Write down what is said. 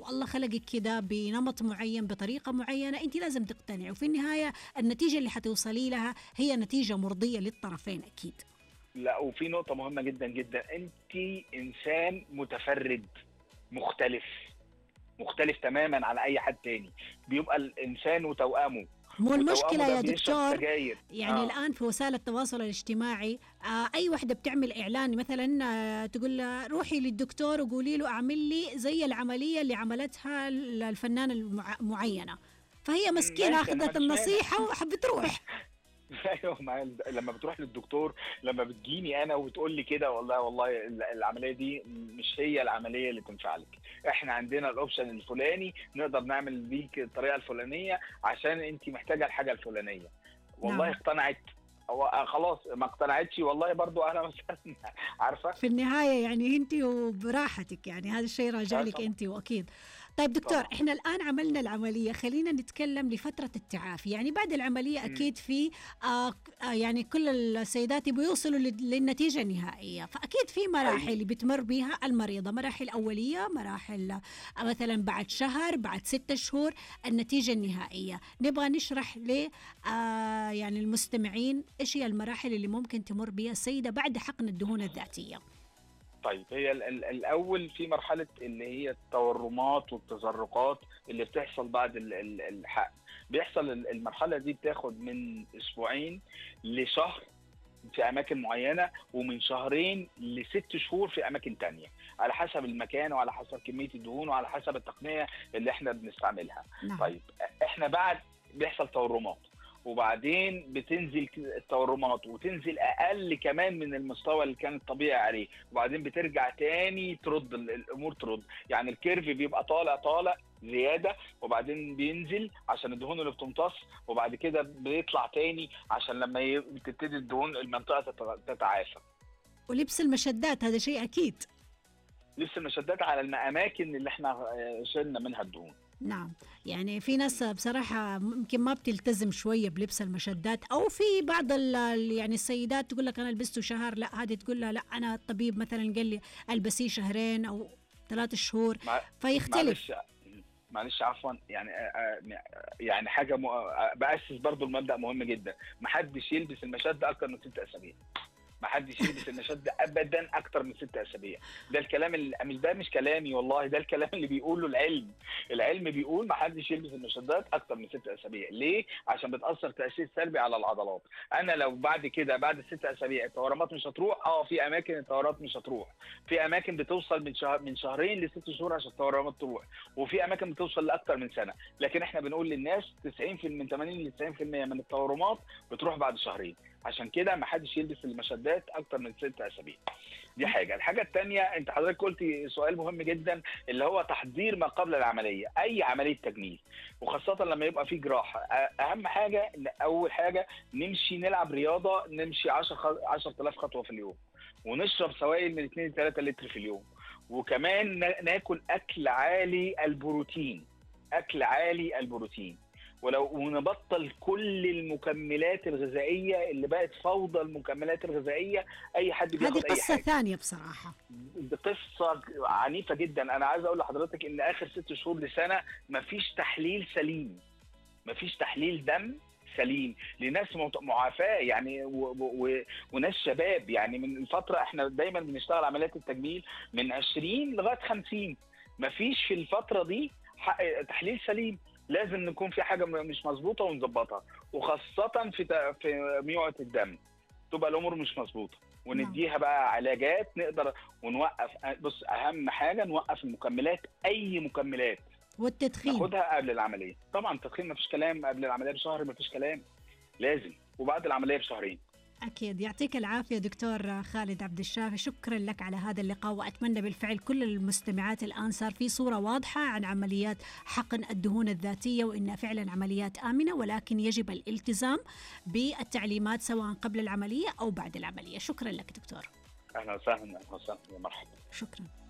والله خلقك كده بنمط معين بطريقه معينه انت لازم تقتنعي وفي النهايه النتيجه اللي حتوصلي لها هي نتيجه مرضيه للطرفين اكيد لا وفي نقطه مهمه جدا جدا انت انسان متفرد مختلف مختلف تماما عن اي حد تاني بيبقى الانسان وتوامه مو وتوأمه المشكله ده يا بيشرب دكتور سجاير. يعني آه. الان في وسائل التواصل الاجتماعي آه اي وحده بتعمل اعلان مثلا آه تقول لها روحي للدكتور وقولي له اعمل لي زي العمليه اللي عملتها الفنانه المعينه فهي مسكينه ماشي، أنا ما اخذت عنديش مانع. النصيحه وحبت تروح ايوه مع ال- لما بتروح للدكتور لما بتجيني انا وتقول لي كده والله والله ال- العمليه دي مش هي العمليه اللي تنفع لك احنا عندنا الاوبشن الفلاني نقدر نعمل بيك الطريقه الفلانيه عشان انت محتاجه الحاجه الفلانيه والله نعم. اقتنعت هو خلاص ما اقتنعتش والله برضو انا مثلا عارفه في النهايه يعني انت وبراحتك يعني هذا الشيء راجع آه لك طبعاً. انت واكيد طيب دكتور طبعاً. احنا الان عملنا العمليه خلينا نتكلم لفتره التعافي يعني بعد العمليه مم. اكيد في آه آه يعني كل السيدات يبغوا يوصلوا لل- للنتيجه النهائيه فاكيد في مراحل أيوة. بتمر بها المريضه مراحل اوليه مراحل آه مثلا بعد شهر بعد ستة شهور النتيجه النهائيه نبغى نشرح ل آه يعني المستمعين ايش هي المراحل اللي ممكن تمر بها السيده بعد حقن الدهون الذاتيه طيب هي ال ال الاول في مرحله اللي هي التورمات والتزرقات اللي بتحصل بعد ال ال الحقن بيحصل ال- المرحله دي بتاخد من اسبوعين لشهر في اماكن معينه ومن شهرين لست شهور في اماكن تانية على حسب المكان وعلى حسب كميه الدهون وعلى حسب التقنيه اللي احنا بنستعملها نعم طيب احنا بعد بيحصل تورمات وبعدين بتنزل التورمات وتنزل اقل كمان من المستوى اللي كان الطبيعي عليه وبعدين بترجع تاني ترد ال- الامور ترد يعني الكيرف بيبقى طالع طالع زياده وبعدين بينزل عشان الدهون اللي بتمتص وبعد كده بيطلع تاني عشان لما ي- تبتدي الدهون المنطقه تت- تتعافى ولبس المشدات هذا شيء اكيد لبس المشدات على الاماكن اللي احنا آه، شلنا منها الدهون نعم يعني في ناس بصراحة ممكن ما بتلتزم شوية بلبس المشدات أو في بعض ال- ال- يعني السيدات تقول لك أنا لبسته شهر لا هذه تقول لها لا أنا الطبيب مثلا قال لي ألبسيه شهرين أو ثلاث شهور مع- فيختلف معلش معلش عفوا يعني آه، آه، يعني حاجه م... آه، باسس برضو المبدا مهم جدا محدش يلبس المشده اكتر من ست اسابيع محدش يلبس المشده ابدا اكتر من ست اسابيع ده الكلام اللي مش ده مش كلامي والله ده الكلام اللي بيقوله العلم العلم بيقول محدش يلبس المشدات اكتر من ست اسابيع ليه عشان بتاثر تاثير سلبي على العضلات انا لو بعد كده بعد الست اسابيع التورمات مش هتروح اه في اماكن التورمات مش هتروح في اماكن بتوصل من شهر من شهرين لست شهور عشان التورمات تروح وفي اماكن بتوصل لاكتر من سنه لكن احنا بنقول للناس 90 من 80 ل 90% من التورمات بتروح بعد شهرين عشان كده ما حدش يلبس المشدات اكتر من ست اسابيع دي حاجه الحاجه الثانيه انت حضرتك قلتي سؤال مهم جدا اللي هو تحضير ما قبل العمليه اي عمليه تجميل وخاصه لما يبقى في جراحه أ- اهم حاجه إن اول حاجه نمشي نلعب رياضه نمشي 10 خ- 10000 خطوه في اليوم ونشرب سوائل من 2 ل 3 لتر في اليوم وكمان نا- ناكل اكل عالي البروتين اكل عالي البروتين ولو ونبطل كل المكملات الغذائيه اللي بقت فوضى المكملات الغذائيه اي حد هذه بياخد اي قصة حاجه ثانية بصراحة دي قصه عنيفه جدا انا عايز اقول لحضرتك ان اخر ست شهور لسنه مفيش تحليل سليم مفيش تحليل دم سليم لناس مت- معافاه يعني و و و وناس شباب يعني من الفتره احنا دايما بنشتغل عمليات التجميل من 20 لغايه 50 مفيش في الفتره دي حق- تحليل سليم لازم نكون في حاجه م- مش مظبوطه ونظبطها وخاصه في ت- في ميوعه الدم تبقى الامور مش مظبوطه ونديها بقى علاجات نقدر ونوقف بص اهم حاجه نوقف المكملات اي مكملات والتدخين ناخدها قبل العمليه طبعا التدخين مفيش كلام قبل العمليه بشهر مفيش كلام لازم وبعد العمليه بشهرين أكيد يعطيك العافية دكتور خالد عبد الشافي شكرا لك على هذا اللقاء وأتمنى بالفعل كل المستمعات الآن صار في صورة واضحة عن عمليات حقن الدهون الذاتية وإنها فعلا عمليات آمنة ولكن يجب الالتزام بالتعليمات سواء قبل العملية أو بعد العملية شكرا لك دكتور اهلا وسهلا اهلا وسهلا يا مرحبا شكرا